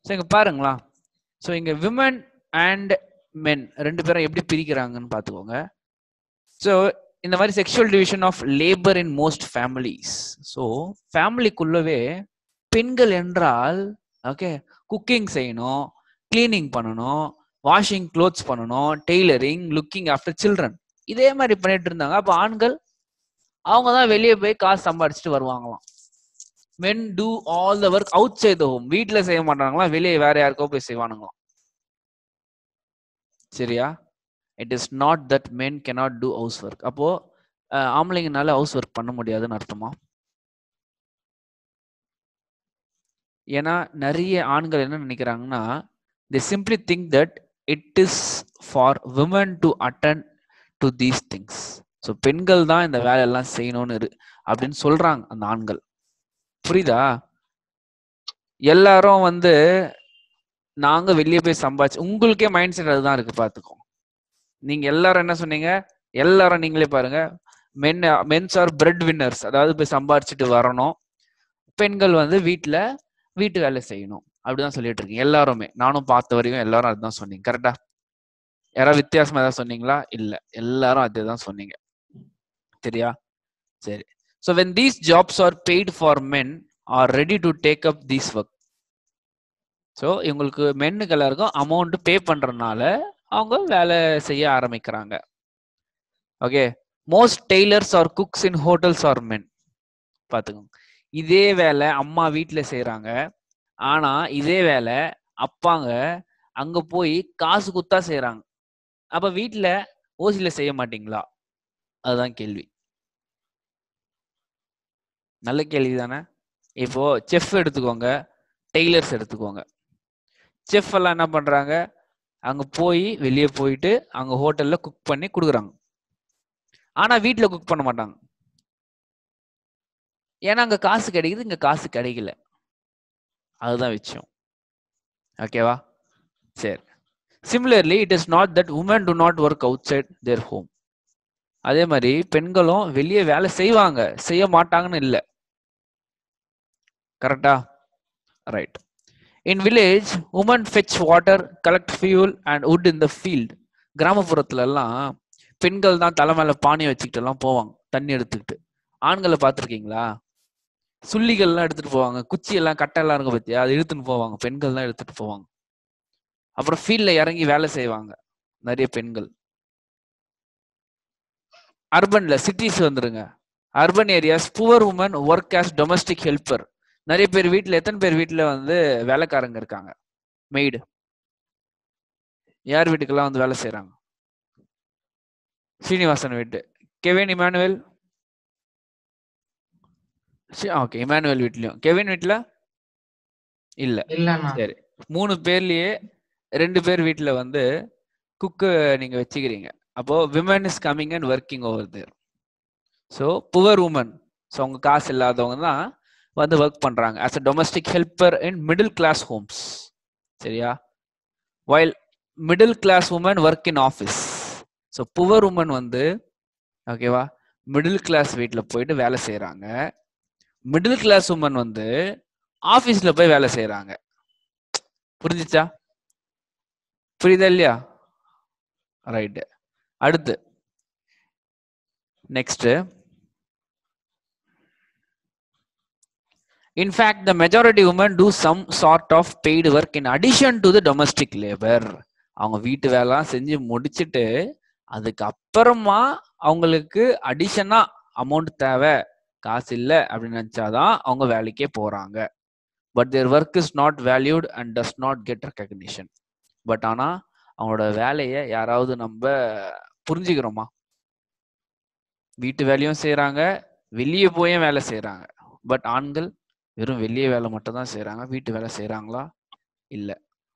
So இங்க பாருங்களா so இங்க விமன் அண்ட் மென் ரெண்டு பேரும் எப்படி பிரிக்கிறாங்கன்னு பார்த்துக்கோங்க ஸோ இந்த மாதிரி sexual division of labour in most families so ஃபேமிலிக்குள்ளவே பெண்கள் என்றால் ஓகே குக்கிங் செய்யணும் கிளீனிங் பண்ணணும் வாஷிங் க்ளோத்ஸ் பண்ணணும் டெய்லரிங் லுக்கிங் ஆஃப்டர் சில்ட்ரன் இதே மாதிரி பண்ணிட்டு இருந்தாங்க அப்போ ஆண்கள் அவங்க தான் வெளியே போய் காசு சம்பாடிச்சுட்டு வருவாங்களாம் men do all the work outside the home வீட்ல செய்ய மாட்டாங்களாம் வெளியே வேற யாருக்கோ போய் செய்வானுங்களாம் சரியா it is not that men cannot do house work அப்போ அஹ், ஆம்பளைங்கனால ஹவுஸ் ஒர்க் பண்ண முடியாதுன்னு அர்த்தமா ஏன்னா நிறைய ஆண்கள் என்ன நினைக்கிறாங்கன்னா they simply think that it is for women to attend to these things so பெண்கள் தான் இந்த வேலையெல்லாம் செய்யணும்னு இரு அப்படின்னு சொல்றாங்க அந்த ஆண்கள் புரியுதா எல்லாரும் வந்து நாங்க வெளியே போய் சம்பாதிச்சு உங்களுக்கே மைண்ட் செட் அதுதான் இருக்கு பாத்துக்கோ நீங்க எல்லாரும் என்ன சொன்னீங்க எல்லாரும் நீங்களே பாருங்க men mens are breadwinners அதாவது போய் சம்பாரிச்சுட்டு வரணும் பெண்கள் வந்து வீட்ல வீட்டு வேலை செய்யணும் அப்படிதான் சொல்லிட்டு இருக்கீங்க எல்லாருமே நானும் பார்த்த வரைக்கும் எல்லாரும் அதுதான் சொன்னீங்க கரெக்டா யாராவது வித்தியாசமா ஏதாவது சொன்னீங்களா இல்ல எல்லாரும் அதே தான் சொன்னீங்க சரியா சரி so when these jobs are paid for men are ready to take up these work so இவங்களுக்கு மென்னுக்கு எல்லாருக்கும் அமௌண்ட் பே பண்றதுனால அவங்க வேலை செய்ய ஆரம்பிக்கிறாங்க okay most tailors are cooks in hotels are men பார்த்துக்கோங்க இதே வேலை அம்மா வீட்டில் செய்கிறாங்க ஆனா இதே வேலை அப்பாங்க அங்க போய் காசு குத்தா செய்றாங்க அப்ப வீட்ல ஓசில செய்ய மாட்டீங்களா அதுதான் கேள்வி நல்ல கேள்வி தானே இப்போ செஃப் எடுத்துக்கோங்க டெய்லர்ஸ் எடுத்துக்கோங்க செஃப் எல்லாம் என்ன பண்றாங்க அங்க போய் வெளியே போயிட்டு அங்க ஹோட்டல்ல குக் பண்ணி கொடுக்குறாங்க ஆனா வீட்ல குக் பண்ண மாட்டாங்க ஏன்னா அங்க காசு கிடைக்குது இங்க காசு கிடைக்கல அதுதான் விஷயம் ஓகேவா சரி similarly it is not that woman do not work outside their home அதே மாதிரி பெண்களும் வெளியே வேலை செய்வாங்க செய்ய மாட்டாங்கன்னு இல்லை கரெக்டா right in village woman fetch water collect fuel and wood in the field கிராமப்புறத்துல எல்லாம் பெண்கள் தான் தலை மேல பானை வச்சுக்கிட்டு எல்லாம் போவாங்க தண்ணி எடுத்துக்கிட்டு ஆண்களை பார்த்துருக்கீங்களா சுள்ளிகள்லாம் எடுத்துட்டு போவாங்க குச்சி எல்லாம் கட்டை எல்லாம் இருக்கும் பத்தியா அது இழுத்துன்னு போவாங்க பெண்கள் தான் எடுத்துட்டு போவாங்க அப்புறம் ஃபீல்ட்ல இறங்கி வேலை செய்வாங்க நிறைய பெண்கள் அர்பன்ல சிட்டிஸ் வந்துருங்க urban areas poor woman work as domestic helper நிறைய பேர் வீட்ல எத்தனை பேர் வீட்ல வந்து வேலைக்காரங்க இருக்காங்க மெய்டு யார் வீட்டுக்கெல்லாம் வந்து வேலை செய்றாங்க ஸ்ரீனிவாசன் வீட்டு கெவின் இமானுவேல் ஓகே இமானுவேல் வீட்லயும் கெவின் வீட்ல இல்ல இல்லண்ணா சரி மூணு பேர்லயே ரெண்டு பேர் வீட்ல வந்து குக்கு நீங்க வச்சுக்கிறீங்க அப்போ women is coming and working over there so poor woman so அவங்க காசு இல்லாதவங்க தான் வந்து ஒர்க் பண்றாங்க as a domestic helper in middle class homes சரியா while middle class woman work in office so poor woman வந்து ஓகேவா மிடில் கிளாஸ் வீட்டில் போயிட்டு வேலை செய்கிறாங்க மிடில் கிளாஸ் உமன் வந்து ஆஃபீஸ்ல போய் வேலை செய்கிறாங்க புரிஞ்சுச்சா புரியுதா இல்லையா ரைட்டு அடுத்து next In fact, the majority women do some sort of paid work in addition to the domestic labor. அவங்க வீட்டு வேலை செஞ்சு முடிச்சிட்டு அதுக்கு அப்புறமா அவங்களுக்கு அடிஷனா அமௌண்ட் தேவை காசு இல்லை அப்படின்னு நினைச்சாதான் அவங்க வேலைக்கே போறாங்க but their work is not valued and does not get recognition but ஆனா அவங்களோட வேலையை யாராவது நம்ம புரிஞ்சுக்கிறோமா வீட்டு வேலையும் செய்றாங்க வெளியே போயும் வேலை செய்றாங்க பட் ஆண்கள் வெறும் வெளியே வேலை மட்டும் தான் செய்றாங்க வீட்டு வேலை செய்றாங்களா இல்ல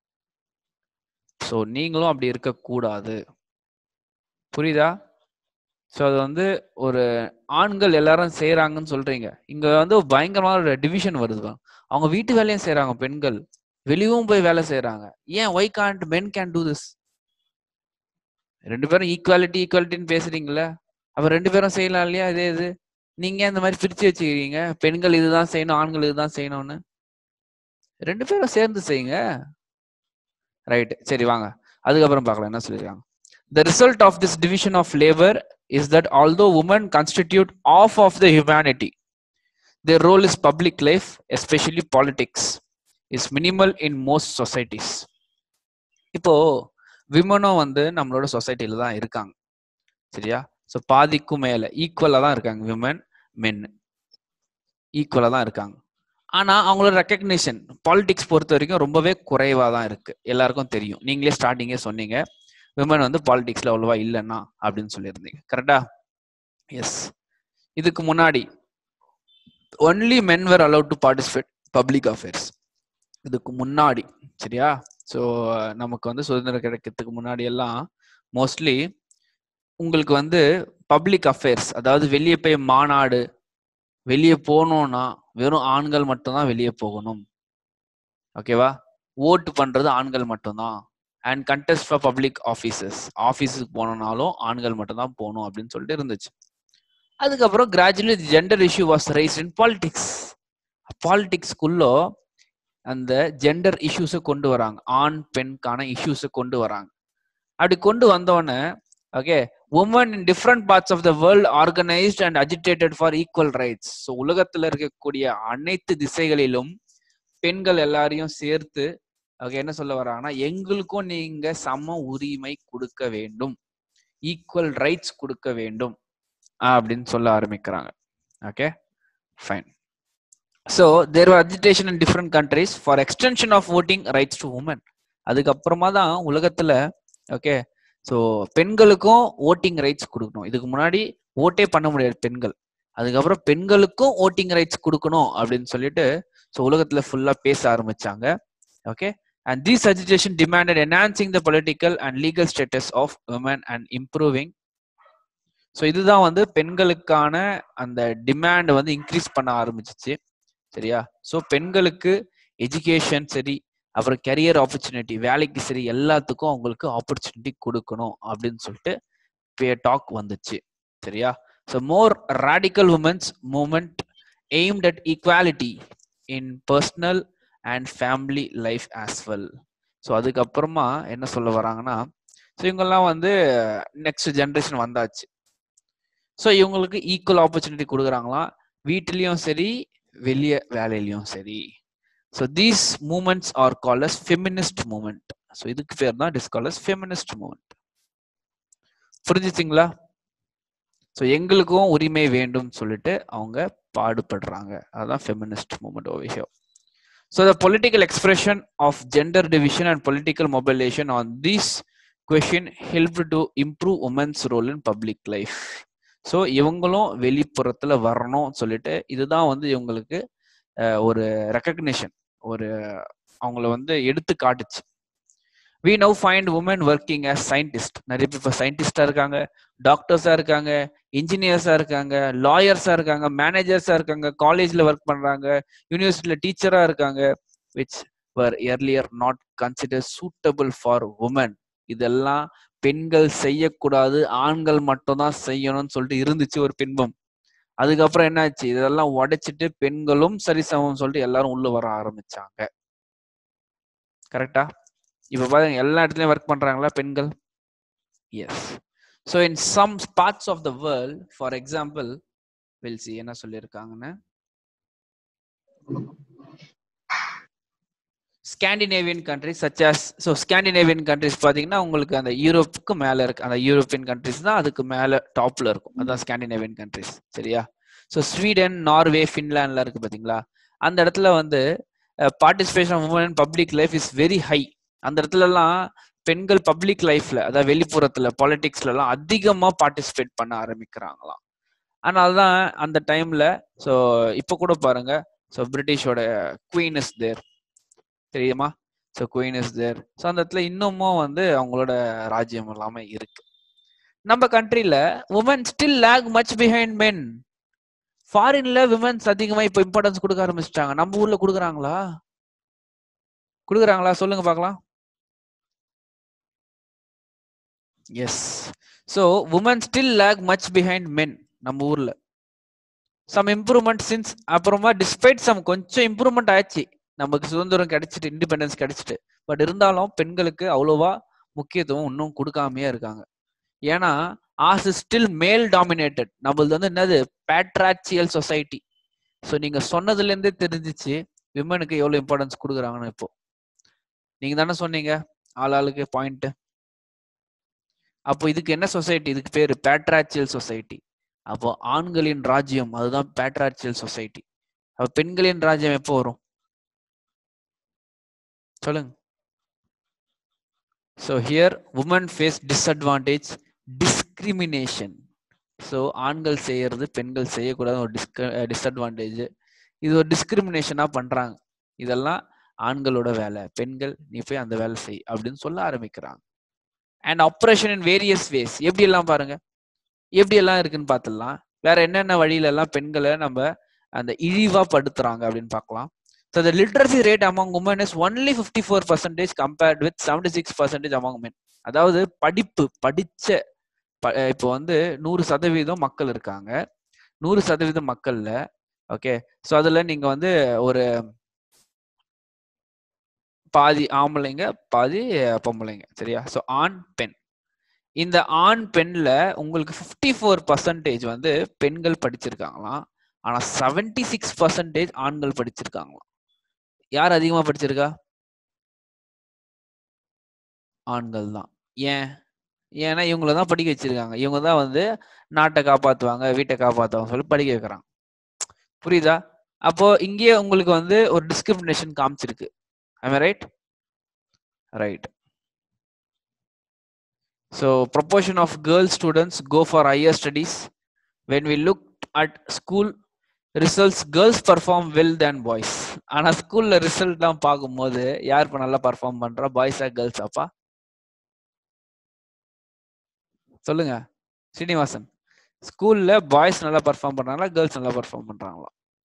ஸோ நீங்களும் அப்படி இருக்கக்கூடாது புரியுதா ஸோ அது வந்து ஒரு ஆண்கள் எல்லாரும் செய்றாங்கன்னு சொல்றீங்க இங்க வந்து பயங்கரமான ஒரு டிவிஷன் வருது பாருங்க. அவங்க வீட்டு வேலையும் செய்றாங்க பெண்கள் வெளியும் போய் வேலை செய்றாங்க ஏன் why can't men can do this ரெண்டு பேரும் ஈக்குவாலிட்டி ஈக்குவாலிட்டின்னு பேசுறீங்களா அப்ப ரெண்டு பேரும் செய்யலாம் இல்லையா இதே இது நீங்க ஏன் இந்த மாதிரி பிரிச்சு வச்சுக்கிறீங்க பெண்கள் இதுதான் செய்யணும் ஆண்கள் இதுதான் செய்யணும்னு ரெண்டு பேரும் சேர்ந்து செய்யுங்க ரைட் சரி வாங்க அதுக்கப்புறம் பார்க்கலாம் என்ன சொல்லியிருக்காங்க the result of this division of labor is that although women constitute half of the humanity their role is public life especially politics is minimal in most societies இப்போ விமனும் வந்து நம்மளோட சொசைட்டில தான் இருக்காங்க சரியா ஸோ பாதிக்கும் மேல ஈக்குவலா தான் இருக்காங்க விமன் மென் ஈக்குவலா தான் இருக்காங்க ஆனா அவங்களோட ரெக்கக்னிஷன் பாலிடிக்ஸ் பொறுத்த வரைக்கும் ரொம்பவே குறைவா தான் இருக்கு எல்லாருக்கும் தெரியும் நீங்களே ஸ்டார்டிங்கே சொன்னீங்க விமன் வந்து பாலிடிக்ஸ்ல அவ்வளவா இல்லைன்னா அப்படின்னு சொல்லியிருந்தீங்க கரெக்டா எஸ் இதுக்கு முன்னாடி only men were allowed to participate public affairs இதுக்கு முன்னாடி சரியா ஸோ நமக்கு வந்து சுதந்திரம் கிடைக்கிறதுக்கு முன்னாடி எல்லாம் மோஸ்ட்லி உங்களுக்கு வந்து பப்ளிக் அஃபேர்ஸ் அதாவது வெளியே போய் மாநாடு வெளியே போகணும்னா வெறும் ஆண்கள் மட்டும்தான் வெளியே போகணும் ஓகேவா ஓட்டு பண்றது ஆண்கள் மட்டும்தான் and contest for public offices ஆஃபீஸுக்கு போனோம்னாலும் ஆண்கள் மட்டும்தான் போகணும் அப்படின்னு சொல்லிட்டு இருந்துச்சு அதுக்கப்புறம் gradually gender issue was rise in politics பாலிடிக்ஸ்குள்ளோ அந்த ஜெண்டர் இஷ்யூஸை கொண்டு வராங்க ஆண் பெண்கான இஷ்யூஸை கொண்டு வராங்க அப்படி கொண்டு வந்தோடனே okay woman in different parts of the world organised and agitated for equal rights so உலகத்துல இருக்கக்கூடிய அனைத்து திசைகளிலும் பெண்கள் எல்லாரையும் சேர்த்து ஓகே என்ன சொல்ல வராங்கன்னா எங்களுக்கும் நீங்க சம உரிமை கொடுக்க வேண்டும் ஈக்குவல் ரைட்ஸ் கொடுக்க வேண்டும் அப்படின்னு சொல்ல ஆரம்பிக்கிறாங்க okay fine so there agitation in different countries for extension of voting rights to woman அதுக்கப்புறமா தான் உலகத்துல ஓகே ஸோ பெண்களுக்கும் ஓட்டிங் ரைட்ஸ் கொடுக்கணும் இதுக்கு முன்னாடி ஓட்டே பண்ண முடியாது பெண்கள் அதுக்கப்புறம் பெண்களுக்கும் ஓட்டிங் ரைட்ஸ் கொடுக்கணும் அப்படின்னு சொல்லிட்டு ஸோ உலகத்துல ஃபுல்லா பேச ஆரம்பிச்சாங்க okay and these agitation demanded enhancing the political and legal status of woman and improving so இதுதான் வந்து பெண்களுக்கான அந்த டிமாண்ட் வந்து இன்க்ரீஸ் பண்ண ஆரம்பிச்சிச்சு சரியா ஸோ பெண்களுக்கு எஜுகேஷன் சரி அப்புறம் கெரியர் ஆப்பர்ச்சுனிட்டி வேலைக்கு சரி எல்லாத்துக்கும் அவங்களுக்கு ஆப்பர்ச்சுனிட்டி கொடுக்கணும் அப்படின்னு சொல்லிட்டு பே டாக் வந்துச்சு சரியா so more radical women's movement aimed at equality in personal and family life as well so அதுக்கப்புறமா என்ன சொல்ல வராங்கன்னா ஸோ இவங்கெல்லாம் வந்து நெக்ஸ்ட் ஜென்ரேஷன் வந்தாச்சு ஸோ இவங்களுக்கு ஈக்குவல் ஆப்பர்ச்சுனிட்டி கொடுக்குறாங்களாம் வீட்லேயும் சரி வெளிய வேலையிலயும் சரி so these movements are call as feminist movement so இதுக்கு பேர் தான் it is call as feminist movement புரிஞ்சுச்சிங்களா ஸோ எங்களுக்கும் உரிமை வேண்டும் சொல்லிட்டு அவங்க பாடுபடுறாங்க அதுதான் ஃபெமினிஸ்ட் மூமெண்ட் ஓ விஷயம் so the political expression of gender division and political mobilisation on these question help to improve women's role in public life so இவங்களும் வெளிப்புறத்துல வரணும் சொல்லிட்டு இதுதான் வந்து இவங்களுக்கு ஒரு ரெக்கக்னிஷன் ஒரு அவங்கள வந்து எடுத்து காட்டுச்சு we now find woman working as scientist நிறைய பேர் இப்போ சயின்டிஸ்டா இருக்காங்க டாக்டர்ஸா இருக்காங்க இன்ஜினியர்ஸா இருக்காங்க லாயர்ஸா இருக்காங்க மேனேஜர்ஸா இருக்காங்க காலேஜ்ல ஒர்க் பண்றாங்க யூனிவர்சிட்டியில டீச்சரா இருக்காங்க which were earlier not consider suitable for woman இதெல்லாம் பெண்கள் செய்யக்கூடாது ஆண்கள் மட்டும் தான் செய்யணும்னு சொல்லிட்டு இருந்துச்சு ஒரு பின்பம் அதுக்கப்புறம் என்னாச்சு இதெல்லாம் உடைச்சிட்டு பெண்களும் சரிசமம் சொல்லிட்டு எல்லாரும் உள்ள வர ஆரம்பிச்சாங்க கரெக்டா இப்ப பாருங்க எல்லா இடத்துலயும் ஒர்க் பண்றாங்களா பெண்கள் yes so in some parts of the world for example will see என்ன சொல்லியிருக்காங்கன்னு Scandinavian countries such as so Scandinavian countries பார்த்தீங்கன்னா உங்களுக்கு அந்த யூரோப்புக்கு மேலே இருக்கு அந்த யூரோப்பியன் கண்ட்ரிஸ் தான் அதுக்கு மேலே டாப்ல இருக்கும் அதான் ஸ்காண்டினேவியன் கண்ட்ரிஸ் சரியா ஸோ ஸ்வீடன் நார்வே ஃபின்லாண்ட்ல இருக்கு பார்த்தீங்களா அந்த இடத்துல வந்து participation of woman in public life is very high அந்த இடத்துலலாம் பெண்கள் பப்ளிக் லைஃப்ல அதாவது வெளிப்புறத்துல பாலிடிக்ஸ்ல எல்லாம் அதிகமா பார்ட்டிசிபேட் பண்ண ஆரம்பிக்கிறாங்களாம் அதனால தான் அந்த டைம்ல ஸோ இப்போ கூட பாருங்க ஸோ பிரிட்டிஷோட குவீன் இஸ் தேர் தெரியுமா so queen is there so அந்த இடத்துல இன்னமும் வந்து அவங்களோட ராஜ்யம் எல்லாமே இருக்கு நம்ம கண்ட்ரில woman still lag much behind men ஃபாரின்ல விமன்ஸ் அதிகமா இப்போ இம்பார்ட்டன்ஸ் கொடுக்க ஆரம்பிச்சிட்டாங்க நம்ம ஊர்ல கொடுக்குறாங்களா கொடுக்குறாங்களா சொல்லுங்க பார்க்கலாம் yes so woman still lag much behind men நம்ம ஊர்ல சம் இம்ப்ரூவ்மெண்ட் சின்ஸ் அப்புறமா டிஸ்பைட் சம் கொஞ்சம் இம்ப்ரூவ்மெண்ட் ஆச்சு நமக்கு சுதந்திரம் கிடைச்சிட்டு இண்டிபெண்டன்ஸ் கிடைச்சிட்டு பட் இருந்தாலும் பெண்களுக்கு அவ்வளோவா முக்கியத்துவம் இன்னும் கொடுக்காமயே இருக்காங்க ஏன்னா as is still male dominated நம்மளது வந்து என்னது பேட்ராச்சியல் சொசைட்டி ஸோ நீங்க சொன்னதுல இருந்தே தெரிஞ்சிச்சு விமனுக்கு எவ்வளவு இம்பார்ட்டன்ஸ் கொடுக்குறாங்கன்னு இப்போ நீங்க தானே சொன்னீங்க ஆள் ஆளுக்கு பாயிண்ட் அப்போ இதுக்கு என்ன சொசைட்டி இதுக்கு பேரு பேட்ராச்சியல் சொசைட்டி அப்போ ஆண்களின் ராஜ்யம் அதுதான் பேட்ராச்சியல் சொசைட்டி அப்போ பெண்களின் ராஜ்யம் எப்போ வரும் சொல்லுங்க so here woman face disadvantage discrimination so ஆண்கள் செய்யறது பெண்கள் செய்யக்கூடாத ஒரு டிஸ்க டிஸ்அட்வான்டேஜ் இது ஒரு டிஸ்கிரிமினேஷனாக பண்றாங்க இதெல்லாம் ஆண்களோட வேலை பெண்கள் நீ போய் அந்த வேலை செய் அப்படின்னு சொல்ல ஆரம்பிக்கிறாங்க and oppression in various ways எப்படி எல்லாம் பாருங்க எப்படி எல்லாம் இருக்குன்னு பார்த்துடலாம் வேற என்னென்ன வழியில எல்லாம் பெண்களை நம்ம அந்த இழிவா படுத்துறாங்க அப்படின்னு பார்க்கலாம் so the literacy rate among woman is only fifty four percentage compared with seventy six percentage among men அதாவது படிப்பு படிச்ச ப- இப்போ வந்து நூறு சதவீதம் மக்கள் இருக்காங்க நூறு சதவீதம் மக்கள்ல ஓகே ஸோ அதுல நீங்க வந்து ஒரு பாதி ஆம்பளைங்க பாதி பொம்பளைங்க சரியா ஸோ ஆண் பெண் இந்த ஆண் பெண்ல உங்களுக்கு ஃபிஃப்டி ஃபோர் பர்சன்டேஜ் வந்து பெண்கள் படிச்சிருக்காங்களாம் ஆனா செவன்டி சிக்ஸ் பர்சன்டேஜ் ஆண்கள் படிச்சிருக்காங்களாம் யார் அதிகமா படிச்சிருக்கா ஆண்கள் தான் ஏன் ஏன்னா இவங்கள தான் படிக்க வச்சிருக்காங்க இவங்க தான் வந்து நாட்டை காப்பாத்துவாங்க வீட்டை காப்பாத்துவாங்க சொல்லி படிக்க வைக்கிறாங்க புரியுதா அப்போ இங்கேயே உங்களுக்கு வந்து ஒரு டிஸ்கிரிமினேஷன் காமிச்சிருக்கு am i right right so proportion of girl students go for higher studies when we looked at school results girls perform well than boys ஆனா ஸ்கூல்ல ரிசல்ட் தான் பார்க்கும்போது யார் இப்ப நல்லா பர்ஃபார்ம் பண்றா பாய்ஸா கேர்ள்ஸ் அப்பா சொல்லுங்க ஸ்ரீனிவாசன் ஸ்கூல்ல பாய்ஸ் நல்லா பர்ஃபார்ம் பண்றாங்களா கேர்ள்ஸ் நல்லா பர்ஃபார்ம் பண்றாங்களா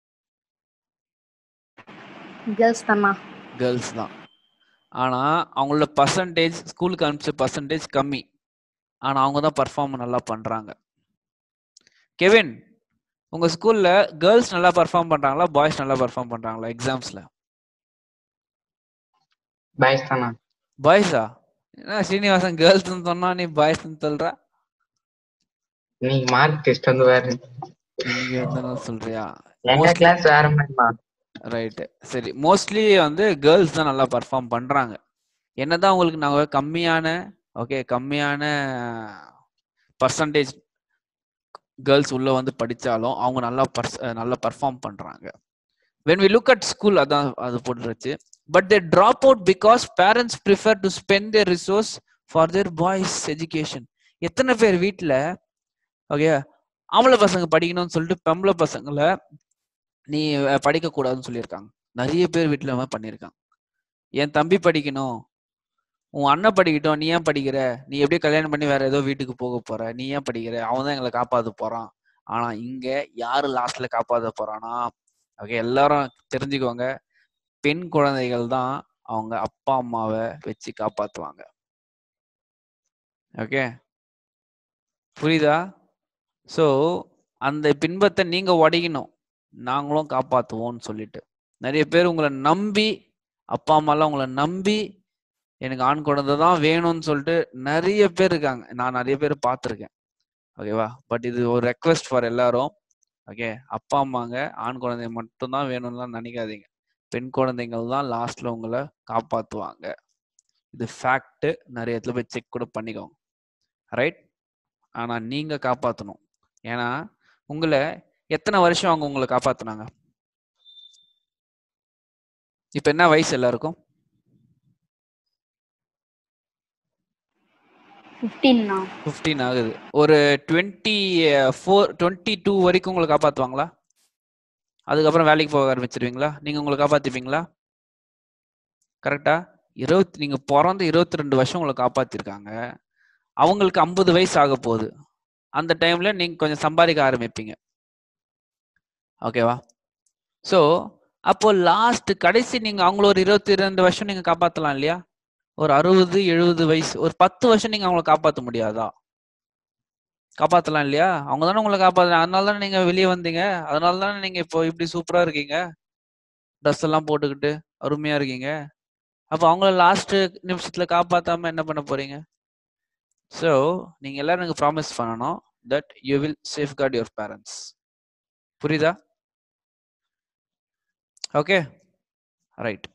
கேர்ள்ஸ் தானா கேர்ள்ஸ் தான் ஆனா அவங்களோட பர்சன்டேஜ் ஸ்கூலுக்கு அனுப்பிச்ச பர்சன்டேஜ் கம்மி ஆனா அவங்க தான் பர்ஃபார்ம் நல்லா பண்றாங்க கெவின் உங்க ஸ்கூல்ல கேர்ள்ஸ் நல்லா பர்ஃபார்ம் பண்றாங்களா பாய்ஸ் நல்லா பர்ஃபார்ம் பண்றாங்களா எக்ஸாம்ஸ்ல பாய்ஸ் தானா பாய்ஸா என்ன ஸ்ரீனிவாசன் கேர்ள்ஸ் சொன்னா நீ பாய்ஸ் சொல்ற இன்னைக்கு மார்க் டெஸ்ட் வந்து வேற நீங்க வந்து என்ன சொல்றியா எங்க Mostly- கிளாஸ் வேற மாதிரிமா ரைட்டு சரி மோஸ்ட்லி வந்து கேர்ள்ஸ் தான் நல்லா பர்ஃபார்ம் பண்றாங்க என்னதான் உங்களுக்கு நாங்கள் கம்மியான ஓகே கம்மியான பர்சன்டேஜ் கேர்ள்ஸ் உள்ள வந்து படிச்சாலும் அவங்க நல்லா பர்ஸ் நல்லா பர்ஃபார்ம் பண்றாங்க when we look at school அதான் அது போட்டுருச்சு but they drop out because parents prefer to spend their resource for their boys education எத்தனை பேர் வீட்ல ஓகே ஆம்பளை பசங்க படிக்கணும்னு சொல்லிட்டு பொம்பளை பசங்களை நீ அஹ், படிக்க கூடாதுன்னு சொல்லியிருக்காங்க நிறைய பேர் வீட்டுல அவன் பண்ணியிருக்காங்க என் தம்பி படிக்கணும் உன் அண்ணன் படிக்கட்டும் நீ ஏன் படிக்கிற நீ எப்படியும் கல்யாணம் பண்ணி வேற ஏதோ வீட்டுக்கு போக போற நீ ஏன் படிக்கிற அவன் தான் எங்களை காப்பாத்த போறான் ஆனா இங்க யாரு லாஸ்ட்ல காப்பாத்த போறானா ஓகே எல்லாரும் தெரிஞ்சுக்கோங்க பெண் குழந்தைகள் தான் அவங்க அப்பா அம்மாவை வச்சு காப்பாத்துவாங்க ஓகே புரியுதா ஸோ அந்த பின்பத்தை நீங்க உடைக்கணும் நாங்களும் காப்பாத்துவோம்னு சொல்லிட்டு நிறைய பேர் உங்களை நம்பி அப்பா அம்மாலாம் உங்களை நம்பி எனக்கு ஆண் குழந்தை தான் வேணும்னு சொல்லிட்டு நிறைய பேர் இருக்காங்க நான் நிறைய பேர் பார்த்துருக்கேன் ஓகேவா பட் இது ஒரு ரெக்வெஸ்ட் ஃபார் எல்லாரும் ஓகே அப்பா அம்மாங்க ஆண் குழந்தை மட்டும்தான் வேணும்லாம் நினைக்காதீங்க பெண் குழந்தைங்கள் தான் லாஸ்ட்ல உங்களை காப்பாத்துவாங்க இது ஃபேக்ட் நிறைய இடத்துல போய் செக் கூட பண்ணிக்கோங்க ரைட் ஆனா நீங்க காப்பாத்தணும் ஏன்னா உங்களை எத்தனை வருஷம் அவங்க உங்களை காப்பாத்துனாங்க இப்ப என்ன வயசு எல்லாருக்கும் ஃபிஃப்டீன்னா ஃபிஃப்டீன் ஆகுது ஒரு டுவெண்ட்டி ஃபோர் டுவெண்ட்டி டூ வரைக்கும் உங்களை காப்பாத்துவாங்களா அதுக்கப்புறம் வேலைக்கு போக ஆரம்பிச்சிருவீங்களா நீங்க உங்களை காப்பாத்திப்பீங்களா கரெக்டா இருபத்தி நீங்க பிறந்து இருபத்தி ரெண்டு வருஷம் உங்களை காப்பாத்திருக்காங்க அவங்களுக்கு ஐம்பது வயசு ஆக போகுது அந்த டைம்ல நீங்க கொஞ்சம் சம்பாதிக்க ஆரம்பிப்பீங்க ஓகேவா ஸோ அப்போ லாஸ்ட் கடைசி நீங்க அவங்கள ஒரு இருபத்தி ரெண்டு வருஷம் நீங்க காப்பாத்தலாம் இல்லையா ஒரு அறுபது எழுபது வயசு ஒரு பத்து வருஷம் நீங்க அவங்கள காப்பாத்த முடியாதா காப்பாத்தலாம் இல்லையா அவங்க தானே உங்களை காப்பாத்துறாங்க அதனால தானே நீங்க வெளியே வந்தீங்க அதனால தானே நீங்க இப்போ இப்படி சூப்பரா இருக்கீங்க ட்ரெஸ் எல்லாம் போட்டுக்கிட்டு அருமையா இருக்கீங்க அப்ப அவங்கள லாஸ்ட் நிமிஷத்துல காப்பாத்தாம என்ன பண்ண போறீங்க ஸோ நீங்க எல்லாரும் எனக்கு ப்ராமிஸ் பண்ணணும் that you will safeguard your parents புரியுதா okay right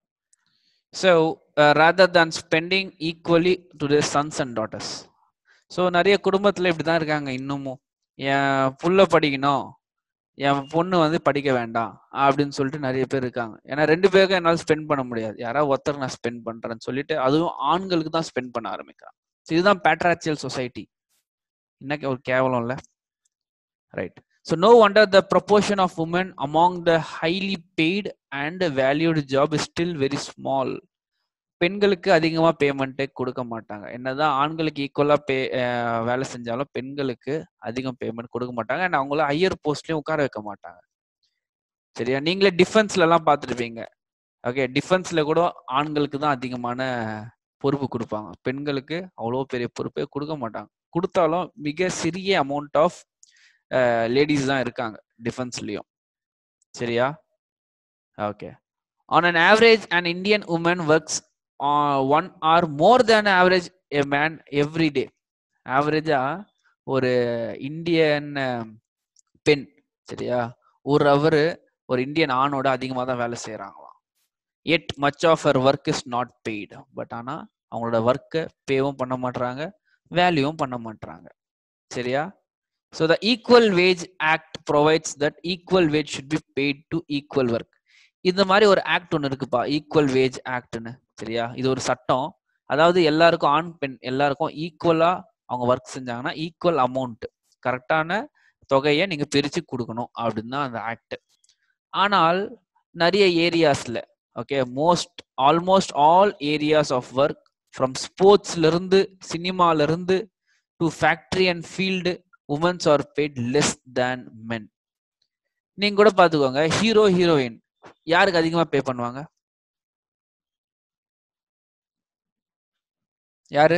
so rather than spending equally to the sons and daughters so நிறைய குடும்பத்தில் இப்படி தான் இருக்காங்க இன்னமும் என் புள்ள படிக்கணும் என் பொண்ணு வந்து படிக்க வேண்டாம் அப்படின்னு சொல்லிட்டு நிறைய பேர் இருக்காங்க ஏன்னா ரெண்டு பேருக்கும் என்னால் ஸ்பெண்ட் பண்ண முடியாது யாராவது ஒருத்தர் நான் ஸ்பெண்ட் பண்றேன்னு சொல்லிட்டு அதுவும் ஆண்களுக்கு தான் ஸ்பெண்ட் பண்ண ஆரம்பிக்கிறான் So இதுதான் பேட்ராச்சியல் சொசைட்டி இன்னைக்கு ஒரு கேவலம் இல்ல right so no wonder the proportion of woman among the highly paid and valued job is still very small பெண்களுக்கு அதிகமா பேமெண்ட்டே கொடுக்க மாட்டாங்க என்னதான் ஆண்களுக்கு ஈக்குவலா பே வேலை செஞ்சாலும் பெண்களுக்கு அதிகம் பேமெண்ட் கொடுக்க மாட்டாங்க அண்ட் அவங்கள ஹையர் போஸ்ட்லயும் உட்கார வைக்க மாட்டாங்க சரியா நீங்களே டிஃபென்ஸ்ல எல்லாம் பார்த்துருப்பீங்க ஓகே டிஃபென்ஸ்ல கூட ஆண்களுக்கு தான் அதிகமான பொறுப்பு கொடுப்பாங்க பெண்களுக்கு அவ்வளோ பெரிய பொறுப்பே கொடுக்க மாட்டாங்க கொடுத்தாலும் மிக சிறிய அமௌண்ட் ஆஃப் லேடிஸ் தான் இருக்காங்க டிஃபென்ஸ்லயும் சரியா okay on an average an Indian woman works one or more than average a man every day ஆவரேஜா ஒரு இந்தியன் பெண் சரியா ஒரு அவரு ஒரு இந்தியன் ஆணோட அதிகமாக தான் வேலை செய்கிறாங்களாம் yet much of our work is not paid but ஆனால் அவங்களோட ஒர்க்கை பேவும் பண்ண மாட்றாங்க வேல்யூவும் பண்ண மாட்றாங்க சரியா so the equal wage act provides that equal wage should be paid to equal work இந்த மாதிரி ஒரு ஆக்ட் ஒன்று இருக்குப்பா ஈக்குவல் வேஜ் ஆக்ட்னு சரியா இது ஒரு சட்டம் அதாவது எல்லாருக்கும் ஆண் பெண் எல்லாருக்கும் ஈக்குவலா அவங்க ஒர்க் செஞ்சாங்கன்னா ஈக்குவல் அமௌண்ட் கரெக்டான தொகையை நீங்க பிரிச்சு கொடுக்கணும் அப்படின்னு தான் அந்த ஆக்ட் ஆனால் நிறைய ஏரியாஸ்ல okay most almost all areas of work from ஸ்போர்ட்ஸ்ல இருந்து சினிமால இருந்து to factory and field womens are paid less than men நீங்க கூட பாத்துக்கோங்க ஹீரோ ஹீரோயின் யாருக்கு அதிகமா பே பண்ணுவாங்க யாரு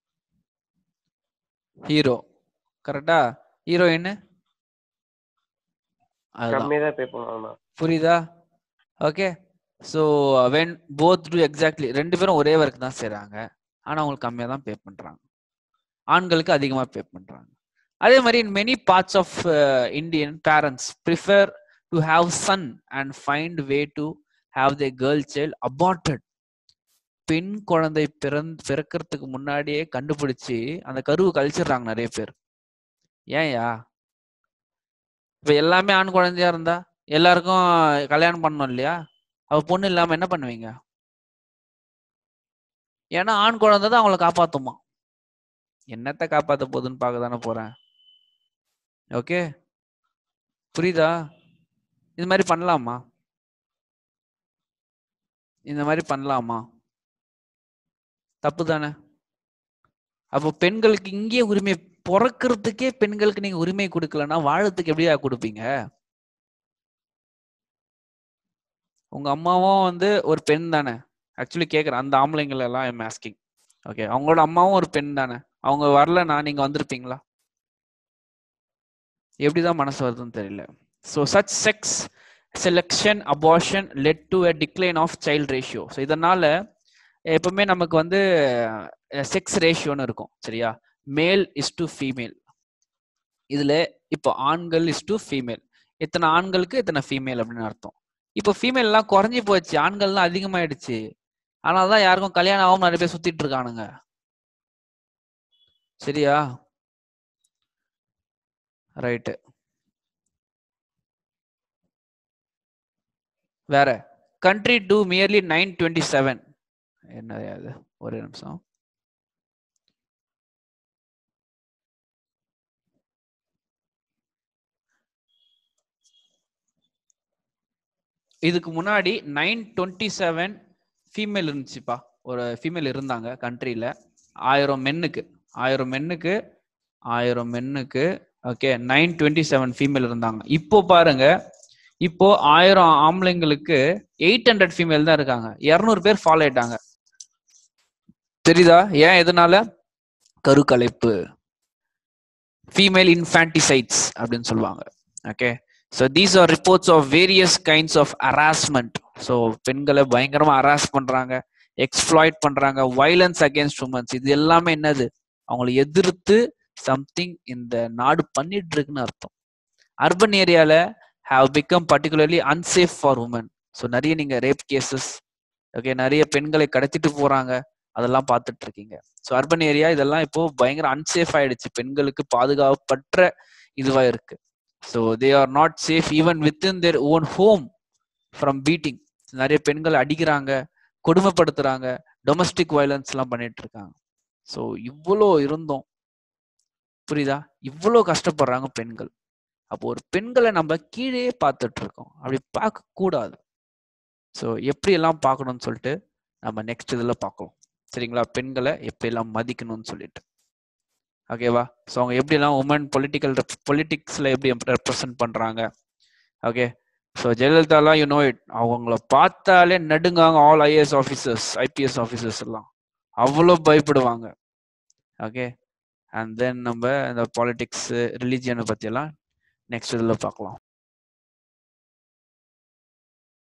ஹீரோ கரெக்டா ஹீரோயின் அதுதான் கம்மியா தான் பே பண்ணுவாங்கண்ணா புரியுதா okay so when both do exactly ரெண்டு பேரும் ஒரே ஒர்க் தான் செய்றாங்க ஆனா அவங்களுக்கு கம்மியா தான் பே பண்றாங்க ஆண்களுக்கு அதிகமா பே பண்றாங்க அதே மாதிரி in many parts of Indian parents prefer to have son and find way to have the girl child aborted பெண் குழந்தை பிறந் பிறக்கிறதுக்கு முன்னாடியே கண்டுபிடிச்சு அந்த கருவு கழிச்சிடுறாங்க நிறைய பேர் ஏன்யா இப்ப எல்லாமே ஆண் குழந்தையா இருந்தா எல்லாருக்கும் கல்யாணம் பண்ணணும் இல்லையா அவ பொண்ணு இல்லாம என்ன பண்ணுவீங்க ஏன்னா ஆண் குழந்தை தான் அவங்கள காப்பாத்துமா என்னத்த காப்பாத்த போகுதுன்னு பார்க்க தானே போறேன் ஓகே புரியுதா இது மாதிரி பண்ணலாமா இந்த மாதிரி பண்ணலாமா தப்பு தானே அப்போ பெண்களுக்கு இங்கே உரிமை பிறக்கிறதுக்கே பெண்களுக்கு நீங்க உரிமை கொடுக்கலன்னா வாழறதுக்கு எப்படியா கொடுப்பீங்க உங்க அம்மாவும் வந்து ஒரு பெண் தானே ஆக்சுவலி கேக்குறேன் அந்த ஆம்பளைங்களை எல்லாம் ஐம் ஆஸ்கிங் ஓகே அவங்களோட அம்மாவும் ஒரு பெண் தானே அவங்க வரலனா நீங்க வந்திருப்பீங்களா எப்படிதான் மனசு வருதுன்னு தெரியல so such sex selection abortion led to a decline of child ratio so இதனால எப்பவுமே நமக்கு வந்து செக்ஸ் ரேஷியோன்னு இருக்கும் சரியா மேல் இஸ் டு ஃபீமேல் இதுல இப்போ ஆண்கள் இஸ் டு ஃபீமேல் இத்தனை ஆண்களுக்கு இத்தனை ஃபீமேல் அப்படின்னு அர்த்தம் இப்போ ஃபீமேல் எல்லாம் குறைஞ்சி போச்சு ஆண்கள்லாம் அதிகமாயிடுச்சு அதனால தான் யாருக்கும் கல்யாணம் ஆகாம நிறைய பேர் சுத்திட்டு இருக்கானுங்க சரியா ரைட்டு வேற country to merely nine twenty seven என்ன அது ஒரே நிமிஷம் இதுக்கு முன்னாடி நைன் டுவெண்ட்டி செவன் ஃபீமேல் இருந்துச்சுப்பா ஒரு ஃபீமேல் இருந்தாங்க கண்ட்ரியில் ஆயிரம் மென்னுக்கு ஆயிரம் மென்னுக்கு ஆயிரம் மென்னுக்கு okay nine twenty seven female இருந்தாங்க இப்போ பாருங்க இப்போ ஆயிரம் ஆம்பளைங்களுக்கு எயிட் ஹண்ட்ரட் ஃபீமேல் தான் இருக்காங்க இரநூறு பேர் ஃபாலோ ஆயிட்டாங்க தெரியுதா ஏன் எதனால கருக்கலைப்பு ஃபீமேல் இன்ஃபான்டிசைட்ஸ் அப்படின்னு சொல்லுவாங்க okay so these are reports of various kinds of harassment so பெண்களை பயங்கரமா ஹராஸ் பண்றாங்க எக்ஸ்ப்ளாய்ட் பண்றாங்க வைலன்ஸ் அகேன்ஸ்ட் உமன்ஸ் இது எல்லாமே என்னது அவங்களை எதிர்த்து சம்திங் இந்த நாடு பண்ணிட்டு இருக்குன்னு அர்த்தம் அர்பன் ஏரியால have become particularly unsafe for woman so நிறைய நீங்க ரேப் கேசஸ் ஓகே நிறைய பெண்களை கடத்திட்டு போறாங்க அதெல்லாம் பார்த்துட்டு இருக்கீங்க ஸோ அர்பன் ஏரியா இதெல்லாம் இப்போ பயங்கர அன்சேஃப் ஆயிடுச்சு பெண்களுக்கு பாதுகாப்பற்ற இதுவா இருக்கு so they are not safe even within their own home from beating நிறைய பெண்கள் அடிக்கிறாங்க கொடுமைப்படுத்துறாங்க டொமஸ்டிக் வயலன்ஸ் எல்லாம் பண்ணிட்டு இருக்காங்க ஸோ இவ்வளோ இருந்தோம் புரியுதா இவ்வளோ கஷ்டப்படுறாங்க பெண்கள் அப்போ ஒரு பெண்களை நம்ம கீழே பார்த்துட்டு இருக்கோம் அப்படி பார்க்க கூடாது ஸோ எப்படி எல்லாம் பார்க்கணும்னு சொல்லிட்டு நம்ம நெக்ஸ்ட் இதில் பார்க்கலாம் சரிங்களா பெண்களை எப்படி எல்லாம் மதிக்கணும்னு சொல்லிட்டு ஓகேவா ஸோ அவங்க எப்படிலாம் உமன் பொலிட்டிக்கல் பொலிட்டிக்ஸ்ல எப்படி ரெப்ரசன்ட் பண்றாங்க ஓகே ஸோ ஜெயலலிதாலாம் யூ நோ இட் அவங்கள பார்த்தாலே நடுங்காங்க all IAS officers IPS officers எல்லாம் அவ்வளோ பயப்படுவாங்க ஓகே அண்ட் தென் நம்ம இந்த பாலிடிக்ஸ் ரிலீஜியனை பற்றியெல்லாம் நெக்ஸ்ட் இதில் பார்க்கலாம்